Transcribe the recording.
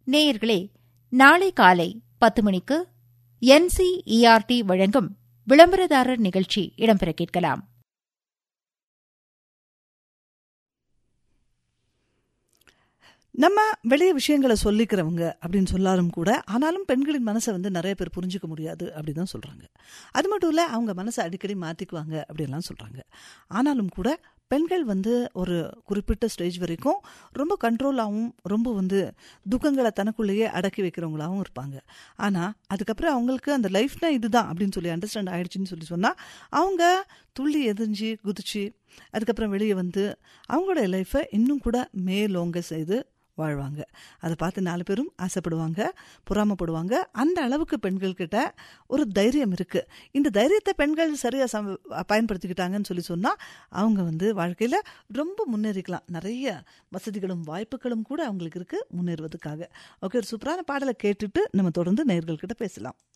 நேயர்களே நாளை காலை பத்து மணிக்கு என்சிஇஆர்டி வழங்கும் விளம்பரதாரர் நிகழ்ச்சி இடம்பெற கேட்கலாம் நம்ம வெளிய விஷயங்களை சொல்லிக்கிறவங்க அப்படின்னு சொல்லாலும் கூட ஆனாலும் பெண்களின் மனசை வந்து நிறைய பேர் புரிஞ்சுக்க முடியாது அப்படின்னு தான் சொல்கிறாங்க அது மட்டும் இல்லை அவங்க மனசை அடிக்கடி மாற்றிக்குவாங்க அப்படின்லாம் சொல்கிறாங்க ஆனாலும் கூட பெண்கள் வந்து ஒரு குறிப்பிட்ட ஸ்டேஜ் வரைக்கும் ரொம்ப கண்ட்ரோலாகவும் ரொம்ப வந்து துக்கங்களை தனக்குள்ளேயே அடக்கி வைக்கிறவங்களாகவும் இருப்பாங்க ஆனால் அதுக்கப்புறம் அவங்களுக்கு அந்த லைஃப்னா இதுதான் அப்படின்னு சொல்லி அண்டர்ஸ்டாண்ட் ஆயிடுச்சுன்னு சொல்லி சொன்னால் அவங்க துள்ளி எதிர்ஞ்சி குதிச்சு அதுக்கப்புறம் வெளியே வந்து அவங்களோட லைஃப்பை இன்னும் கூட மேலோங்க செய்து வாழ்வாங்க அதை பார்த்து நாலு பேரும் ஆசைப்படுவாங்க பொறாமப்படுவாங்க அந்த அளவுக்கு பெண்கள்கிட்ட ஒரு தைரியம் இருக்கு இந்த தைரியத்தை பெண்கள் சரியாக சம் பயன்படுத்திக்கிட்டாங்கன்னு சொல்லி சொன்னால் அவங்க வந்து வாழ்க்கையில் ரொம்ப முன்னேறிக்கலாம் நிறைய வசதிகளும் வாய்ப்புகளும் கூட அவங்களுக்கு இருக்கு முன்னேறுவதற்காக ஓகே ஒரு சூப்பரான பாடலை கேட்டுட்டு நம்ம தொடர்ந்து நேர்கள்கிட்ட பேசலாம்